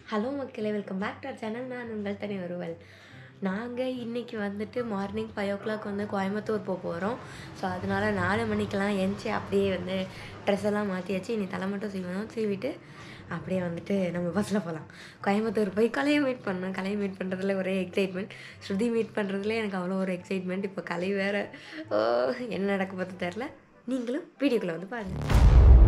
Hello மக்களே welcome back to our channel நான் உங்கள் தனி ஒருவல் நாங்கள் இன்றைக்கி வந்துட்டு மார்னிங் ஃபைவ் ஓ கிளாக் வந்து கோயம்புத்தூர் போக போகிறோம் ஸோ அதனால நாலு மணிக்கெலாம் எந்திச்சு அப்படியே வந்து ட்ரெஸ் எல்லாம் மாற்றியாச்சு இனி தலை மட்டும் சீவணும் சீவிட்டு அப்படியே வந்துட்டு நம்ம பஸ்ஸில் போகலாம் கோயம்புத்தூர் போய் கலையை மீட் பண்ணோம் கலையை மீட் பண்ணுறதுல ஒரே எக்ஸைட்மெண்ட் ஸ்ருதி மீட் பண்ணுறதுல எனக்கு அவ்வளோ ஒரு எக்ஸைட்மெண்ட் இப்போ கலை வேறு ஓ என்ன நடக்க போகிறது தெரில நீங்களும் வீடியோக்குள்ளே வந்து பாருங்கள்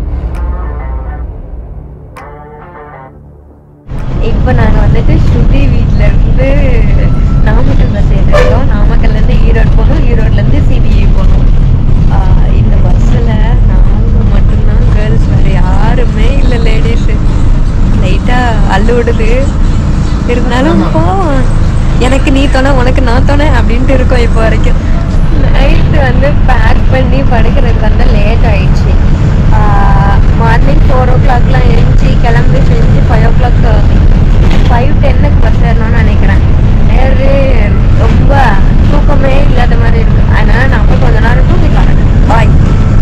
இப்போ நாங்கள் வந்துட்டு ஸ்ருதி வீட்டில் இருந்து நாமக்கல் பஸ் ஏறிருக்கோம் நாமக்கல்லேருந்து ஈரோடு போகணும் ஈரோட்லேருந்து சிபிஐ போகணும் ஆஹ் இந்த பஸ்ஸில் நாங்கள் மட்டும்தான் கேர்ள்ஸ் வேறு யாருமே இல்லை லேடிஸு லைட்டாக அள்ளு விடுது இருந்தாலும் போவோம் எனக்கு நீ தொணை உனக்கு நான் தொணை அப்படின்ட்டு இருக்கோம் இப்போ வரைக்கும் நைட்டு வந்து பேக் பண்ணி படுக்கிறதுக்கு வந்து லேட் ஆயிடுச்சு மார்னிங் ஃபோர் ஓ கிளாக்லாம் எழுந்துச்சி கிளம்பி செஞ்சு ஃபைவ் ஓ கிளாக் ஃபைவ் டென்னுக்கு பஸ் ஏறணும்னு நினைக்கிறேன் ஏறு ரொம்ப தூக்கமே இல்லாத மாதிரி இருக்கு அதனால நம்ம கொஞ்ச நேரம் தூங்கிக்கலாம் பாய்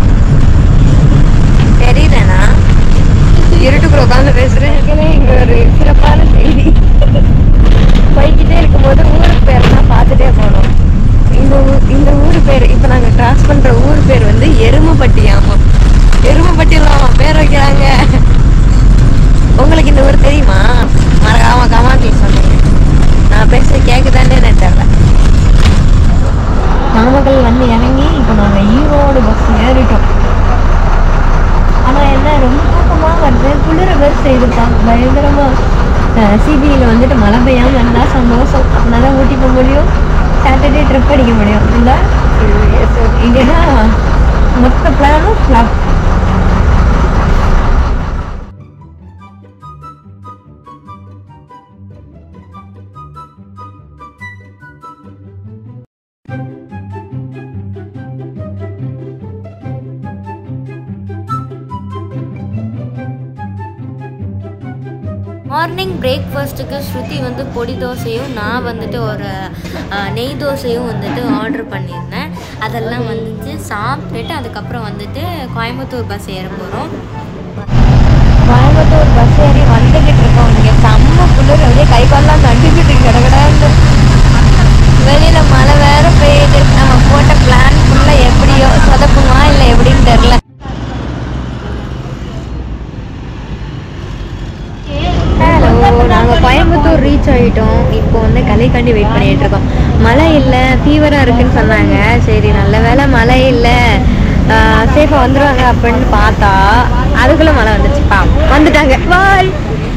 தெரியுதேனா இருட்டுக்குள்ள உட்காந்து பேசுறேன் இங்க ஒரு சிறப்பான செய்தி போய்கிட்டே இருக்கும்போது ஊருக்கு பேர்லாம் பார்த்துட்டே போனோம் இந்த ஊ- இந்த ஊர் பேர் இப்போ நாங்கள் கிராஸ் பண்ற ஊர் பேர் வந்து எருமப்பட்டியாமா எருமப்பட்டியெல்லாம் பேர் வைக்கிறாங்க உங்களுக்கு இந்த ஊர் தெரியுமா மறக்காம கமாண்டில் சொல்லுங்க நான் பேச கேக்குதானே எனக்கு தெரியல நாமக்கல் வந்து இறங்கி இப்போ நாங்கள் ஈரோடு பஸ் ஏறிட்டோம் ஆனால் என்ன ரொம்ப தூக்கமாக வருது குளிர வேறு செய்துட்டான் பயங்கரமாக சிபியில் வந்துட்டு மழை பெய்யாமல் இருந்தால் சந்தோஷம் அதனால ஊட்டி போக முடியும் சாட்டர்டே ட்ரிப் அடிக்க முடியும் இல்லை இல்லைன்னா மொத்த பிளானும் ஃப்ளாப் மார்னிங் பிரேக்ஃபாஸ்ட்டுக்கு ஸ்ருதி வந்து பொடி தோசையும் நான் வந்துட்டு ஒரு அஹ், நெய் தோசையும் வந்துட்டு ஆர்டர் பண்ணியிருந்தேன் அதெல்லாம் வந்துட்டு சாப்பிட்டுட்டு அதுக்கப்புறம் வந்துட்டு கோயம்புத்தூர் பஸ் ஏற போகிறோம் கோயம்புத்தூர் பஸ் ஏறி வந்துக்கிட்டு இருக்கோம் இங்கே செம்ம குளிர் அப்படியே கை கால்லாம் நடுக்கிட்டு கிடக்கிடான்னு வெளியில் மழை வேற பெய்யுது நம்ம போட்ட பிளான் ஃபுல்லாக எப்படியோ சொதப்புமா இல்லை எப்படின்னு தெரில ஹலோ நாங்கள் கோயம்புத்தூர் ரீச் ஆகிட்டோம் இப்போ வந்து கலைக்காண்டி வெயிட் பண்ணிட்டு இருக்கோம் மழை இல்லை ஃபீவராக இருக்குன்னு சொன்னாங்க சரி நல்ல வேளை மழை இல்லை சேஃபாக வந்துடுவாங்க அப்படின்னு பார்த்தா அதுக்குள்ளே மழை வந்துச்சு பா வந்துட்டாங்க பாய்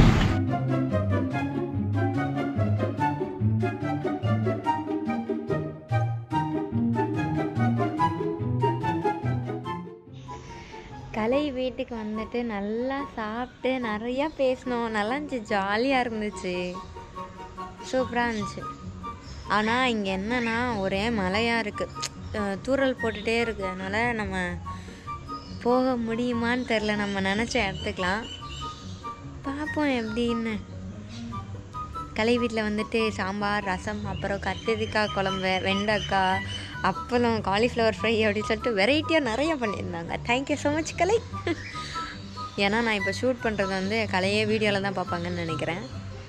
கலை வீட்டுக்கு வந்துட்டு நல்லா சாப்பிட்டு நிறையா பேசினோம் நல்லா இருந்துச்சு ஜாலியாக இருந்துச்சு சூப்பராக இருந்துச்சு ஆனால் இங்கே என்னன்னா ஒரே மழையாக இருக்குது தூறல் போட்டுகிட்டே இருக்குது அதனால் நம்ம போக முடியுமான்னு தெரில நம்ம நினச்ச இடத்துக்கலாம் பார்ப்போம் எப்படின்னு கலை வீட்டில் வந்துட்டு சாம்பார் ரசம் அப்புறம் கத்திரிக்காய் குழம்பு வெண்டைக்காய் அப்பளம் காலிஃப்ளவர் ஃப்ரை அப்படின்னு சொல்லிட்டு வெரைட்டியாக நிறைய பண்ணியிருந்தாங்க தேங்க்யூ ஸோ மச் கலை ஏன்னா நான் இப்போ ஷூட் பண்ணுறது வந்து கலையே வீடியோவில் தான் பார்ப்பாங்கன்னு நினைக்கிறேன்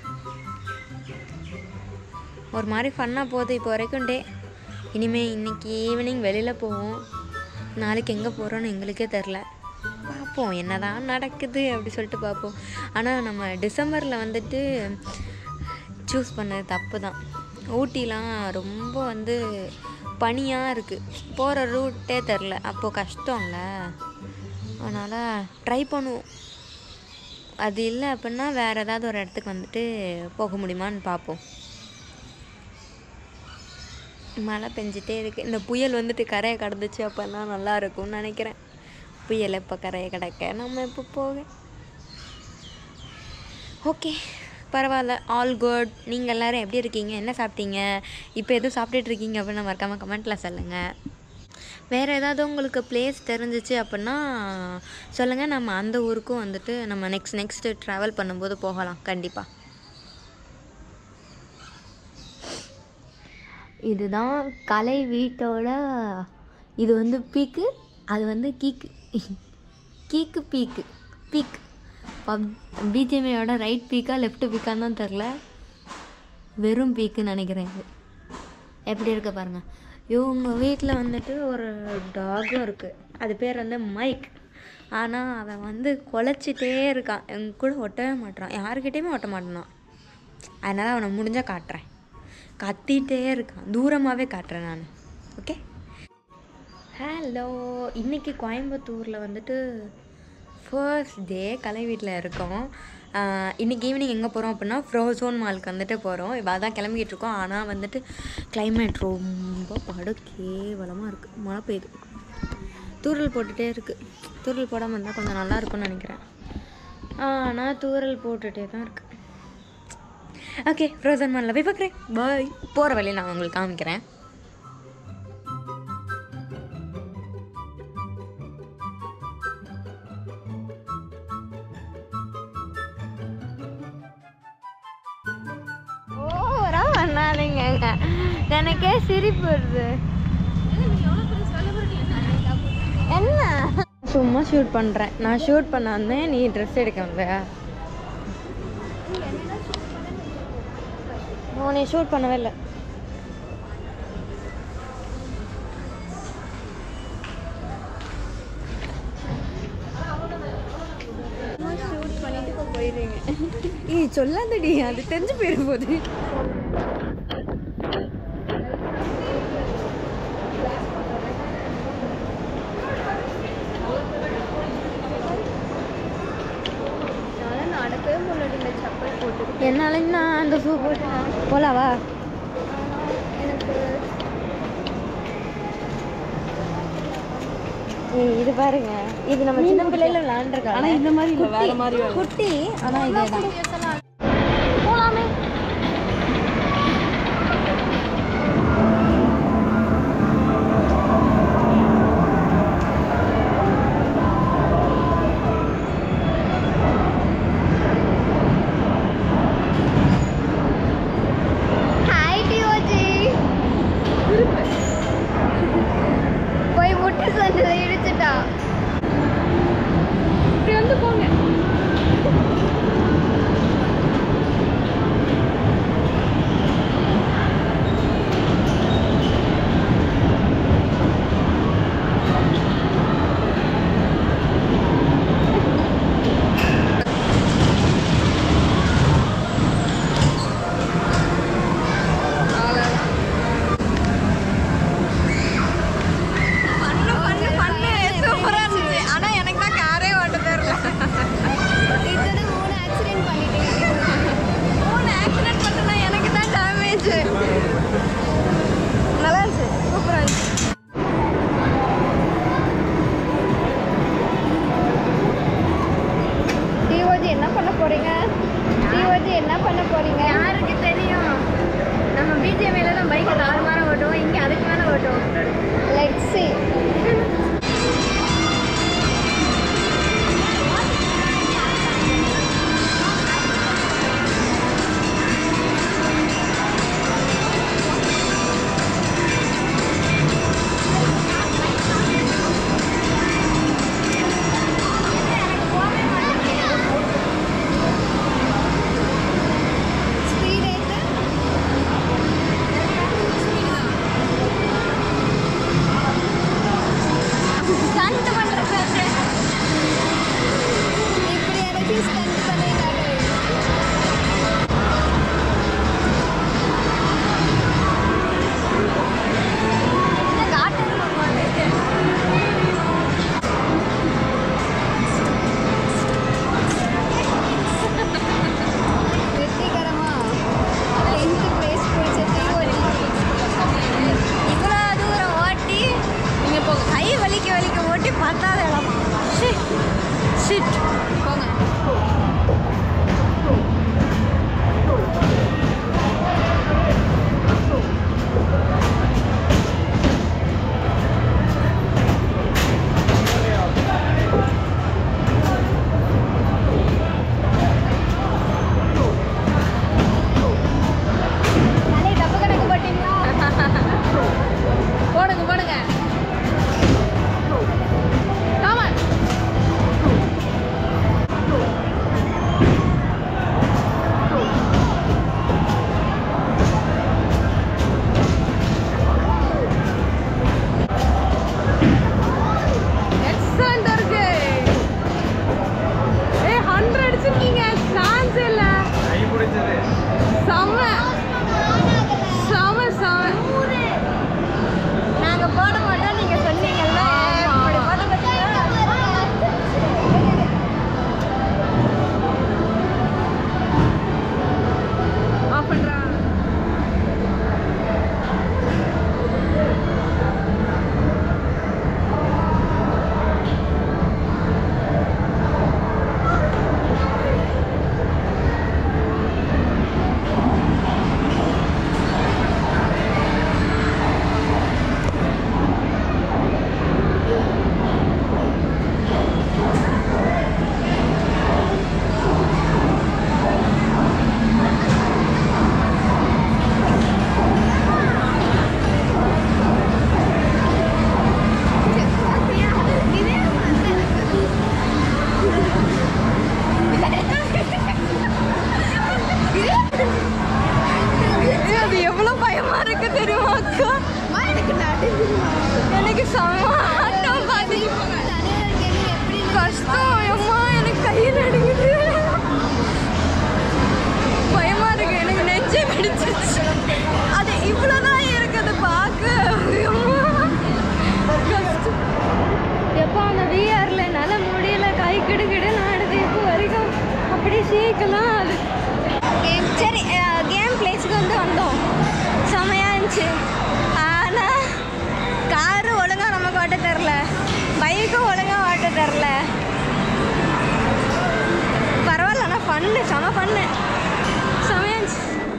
ஒரு மாதிரி ஃபன்னாக போகுது இப்போ வரைக்கும் டே இனிமேல் இன்னைக்கு ஈவினிங் வெளியில் போவோம் நாளைக்கு எங்கே போகிறோன்னு எங்களுக்கே தெரில பார்ப்போம் என்னதான் நடக்குது அப்படி சொல்லிட்டு பார்ப்போம் ஆனால் நம்ம டிசம்பரில் வந்துட்டு சூஸ் பண்ணது தப்பு தான் ஊட்டிலாம் ரொம்ப வந்து பனியாக இருக்குது போகிற ரூட்டே தெரில அப்போது கஷ்டம்ல அதனால் ட்ரை பண்ணுவோம் அது இல்லை அப்படின்னா வேறு ஏதாவது ஒரு இடத்துக்கு வந்துட்டு போக முடியுமான்னு பார்ப்போம் மழை பெஞ்சிட்டே இருக்குது இந்த புயல் வந்துட்டு கரையை கடந்துச்சு அப்போனா நல்லா இருக்கும்னு நினைக்கிறேன் புயல் எப்போ கரையை கடக்க நம்ம எப்போ போக ஓகே பரவாயில்ல ஆல் குட் நீங்கள் எல்லோரும் எப்படி இருக்கீங்க என்ன சாப்பிட்டீங்க இப்போ எதுவும் சாப்பிட்டுட்டு இருக்கீங்க அப்படின்னு மறக்காமல் கமெண்ட்டில் சொல்லுங்கள் வேறு ஏதாவது உங்களுக்கு பிளேஸ் தெரிஞ்சிச்சு அப்படின்னா சொல்லுங்கள் நம்ம அந்த ஊருக்கும் வந்துட்டு நம்ம நெக்ஸ்ட் நெக்ஸ்ட்டு ட்ராவல் பண்ணும்போது போகலாம் கண்டிப்பாக இதுதான் கலை வீட்டோட இது வந்து பீக்கு அது வந்து கீக்கு கீக்கு பீக்கு பீக் பப் பிஜிஎம்ஐயோட ரைட் பீக்கா லெஃப்ட் பீக்கான்னு தான் தெரில வெறும் பீக்குன்னு நினைக்கிறேன் இது எப்படி இருக்கு பாருங்க இவங்க வீட்டில் வந்துட்டு ஒரு டாகும் இருக்குது அது பேர் வந்து மைக் ஆனால் அவன் வந்து குலைச்சிட்டே இருக்கான் எங்க கூட ஒட்டவே மாட்டான் யாருக்கிட்டேயுமே ஒட்ட மாட்டான் அதனால் அவனை முடிஞ்சால் காட்டுறேன் கத்திட்டே இருக்கான் தூரமாகவே காட்டுறேன் நான் ஓகே ஹலோ இன்னைக்கு கோயம்புத்தூரில் வந்துட்டு ஃபர்ஸ்ட் டே கலை வீட்டில் இருக்கோம் ஆஹ் இன்னைக்கு ஈவினிங் எங்கே போகிறோம் அப்படின்னா ஃப்ரோசோன் மாலுக்கு வந்துட்டு போகிறோம் இப்போ அதான் கிளம்பிக்கிட்டு இருக்கோம் ஆனால் வந்துட்டு climate ரொம்ப படு கேவலமாக இருக்குது மழை பெய்யுது தூறல் போட்டுகிட்டே இருக்குது தூறல் போடாமல் இருந்தால் கொஞ்சம் நல்லா இருக்கும்னு நினைக்கிறேன் ஆனால் தூறல் போட்டுகிட்டே தான் இருக்குது ஓகே ஃப்ரோசன் மாலில் போய் பார்க்குறேன் பாய் போகிற வழியை நான் உங்களுக்கு காமிக்கிறேன் ஓவரா பண்ணாதீங்க எனக்கே சிரிப்பு வருது என்ன சும்மா ஷூட் பண்ணுறேன் நான் ஷூட் பண்ண வந்தேன் நீ ட்ரெஸ் எடுக்க வந்த நீ ஷூட் பண்ணவே இல்லை ஷூட் பண்ணிட்டு இப்போ போயிடுறீங்க ஏய் சொல்லாதடி அது தெரிஞ்சு போயிட போகுது என்னால் நடக்கவே முடியல இந்த செப்பல் போட்டு என்னால நான் அந்த ஷூ போட்டு போலாவா எனக்கு ஏய் இது பாருங்க இது நம்ம சின்ன பிள்ளைல விளையாண்டுருக்கோம் ஆனா இந்த மாதிரி இல்ல வேற மாதிரி வருது. குட்டி ஆனா இதேதான் போலாமே ஹாய் டிஓஜி போய் முட்டு சந்தில இடிச்சிட்டா இப்படி வந்து போங்க ஆனா எனக்கு தான் காரே ஓட்ட தெரியல இதோட மூணு ஆக்சிடென்ட் பண்ணிட்டீங்க மூணு ஆக்சிடென்ட் பண்ணா எனக்கு தான் டேமேஜ் நல்லா இருந்துச்சு சூப்பரா இருந்துச்சு டிஓஜி என்ன பண்ண போறீங்க டிஓஜி என்ன பண்ண போறீங்க யாருக்கு தெரியும் நம்ம பிஜிஎம்ல தான் பைக்கை தாறுமாற ஓட்டுவோம் இங்க அதுக்கு மேல ஓட்டுவோம் லெட்ஸ் see ஸ்பீட் ஏத்து செம்ம ஆட்டம் பாதி கஷ்டம் அம்மா எனக்கு கையில் அடிக்குது பயமா இருக்கு எனக்கு நெஞ்சே பிடிச்சிருச்சு அது இவ்வளோதான் இருக்குது பார்க்க அம்மா. கஷ்டம் எப்போ அந்த விஆர்ல என்னால் முடியல கை கிடு கிடு நாடுது இப்போ வரைக்கும் அப்படியே சீக்கலாம் அது கேம் சரி கேம் பிளேஸ்க்கு வந்து வந்தோம் செமையா இருந்துச்சு ஆனால் காரு ஒழுங்கா நமக்கு ஓட்ட தெரில பைக்கும் ஒழுங்கா ஓட்ட தெரில பரவாயில்ல ஆனால் பண்ணு செம பண்ணு செமையா இருந்துச்சு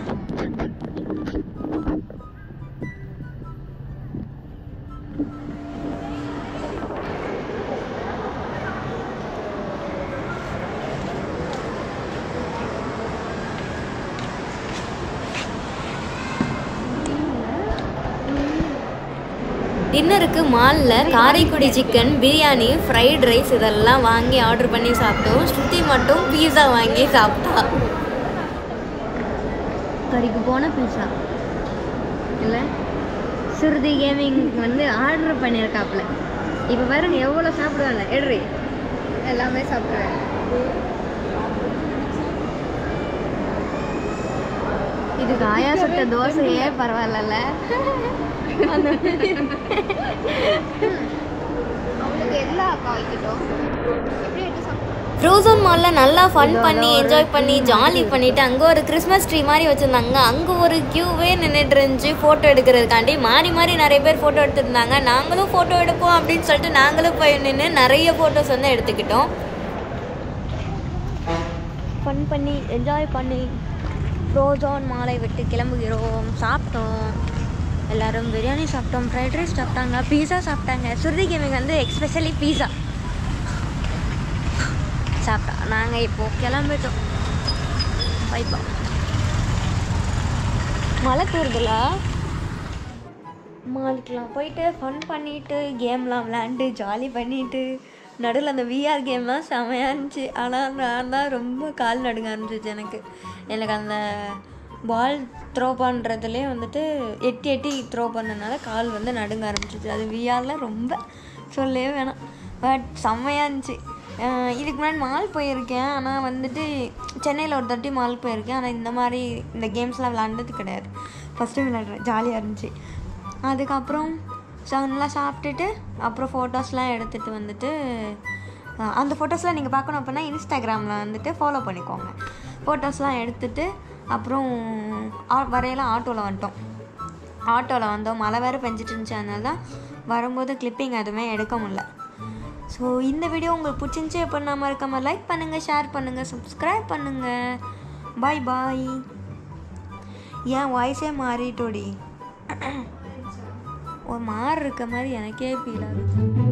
டின்னருக்கு மாலில் Karaikudi chicken biryani fried rice இதெல்லாம் வாங்கி ஆர்டர் பண்ணி சாப்பிட்டோம் ஸ்ருதி மட்டும் பீஸா வாங்கி சாப்பிட்டா கறிக்கு போன பீஸா இல்லை சுருதி கேமிங் வந்து ஆர்டர் பண்ணியிருக்காப்புல இப்போ பாருங்க எவ்வளோ சாப்பிடுவாங்க எடுறி எல்லாமே சாப்பிடுவேன் இதுக்கு ஆயா சுட்ட தோசையே பரவாயில்லல்ல அந்த மாதிரி அவளுக்கு எல்லா காய்க்கிட்டோம் எப்படி எடுத்து சாப்பிடுவேன் ஃப்ரோசன் மாலில் நல்லா ஃபன் பண்ணி என்ஜாய் பண்ணி ஜாலி பண்ணிட்டு அங்கே ஒரு கிறிஸ்மஸ் ட்ரீ மாதிரி வச்சுருந்தாங்க அங்கே ஒரு க்யூவே நின்றுட்டு இருந்துச்சு ஃபோட்டோ எடுக்கிறதுக்காண்டி மாறி மாறி நிறைய பேர் ஃபோட்டோ எடுத்துருந்தாங்க நாங்களும் ஃபோட்டோ எடுப்போம் அப்படின்னு சொல்லிட்டு நாங்களும் போய் நின்று நிறைய ஃபோட்டோஸ் வந்து எடுத்துக்கிட்டோம் ஃபன் பண்ணி என்ஜாய் பண்ணி ஃப்ரோசோன் மாலை விட்டு கிளம்புகிறோம் சாப்பிட்டோம் எல்லாரும் பிரியாணி சாப்பிட்டோம் ஃப்ரைட் ரைஸ் சாப்பிட்டாங்க பீஸா சாப்பிட்டாங்க சுருதி கேமிங் வந்து எக்ஸ்பெஷலி பீஸா சாப்பிட்டா நாங்கள் இப்போது கிளம்பிட்டோம் பைப்பா மழை தூருதுல மாலுக்கெலாம் போயிட்டு ஃபன் பண்ணிட்டு கேம்லாம் விளையாண்டு ஜாலி பண்ணிட்டு நடுவில் அந்த விஆர் கேம்லாம் செமையாக இருந்துச்சு ஆனால் நான் தான் ரொம்ப கால் நடுங்க ஆரம்பிச்சிச்சு எனக்கு எனக்கு அந்த பால் த்ரோ பண்ணுறதுலேயே வந்துட்டு எட்டி எட்டி த்ரோ பண்ணனால கால் வந்து நடுங்க ஆரம்பிச்சிச்சு அது விஆரில் ரொம்ப சொல்லவே வேணாம் பட் செம்மையாக இருந்துச்சு அஹ் இதுக்கு முன்னாடி மால் போயிருக்கேன் ஆனால் வந்துட்டு சென்னையில் ஒரு தட்டி மால் போயிருக்கேன் ஆனால் இந்த மாதிரி இந்த கேம்ஸ்லாம் விளாண்டது கிடையாது ஃபஸ்ட்டு விளையாடுறேன் ஜாலியாக இருந்துச்சு அதுக்கப்புறம் சா நல்லா சாப்பிட்டுட்டு அப்புறம் ஃபோட்டோஸ்லாம் எடுத்துகிட்டு வந்துட்டு அஹ் அந்த ஃபோட்டோஸ்லாம் நீங்கள் பார்க்கணும் அப்படின்னா இன்ஸ்டாகிராமில் வந்துட்டு ஃபாலோ பண்ணிக்கோங்க ஃபோட்டோஸ்லாம் எடுத்துட்டு அப்புறம் ஆ- வரையில ஆட்டோவில் வந்துட்டோம் ஆட்டோவில் வந்தோம் மழை வேறு பெஞ்சிட்டு இருந்துச்சு அதனால தான் வரும்போது கிளிப்பிங் எதுவுமே எடுக்க முடியல ஸோ இந்த வீடியோ உங்களுக்கு பிடிச்சிருந்துச்சி அப்படின்னா மறக்காம லைக் பண்ணுங்கள் ஷேர் பண்ணுங்கள் சப்ஸ்கிரைப் பண்ணுங்கள் பாய் பாய் ஏன் வாய்ஸே மாறிட்டோடி ஒரு மாறு இருக்க மாதிரி எனக்கே ஃபீல் ஆகுது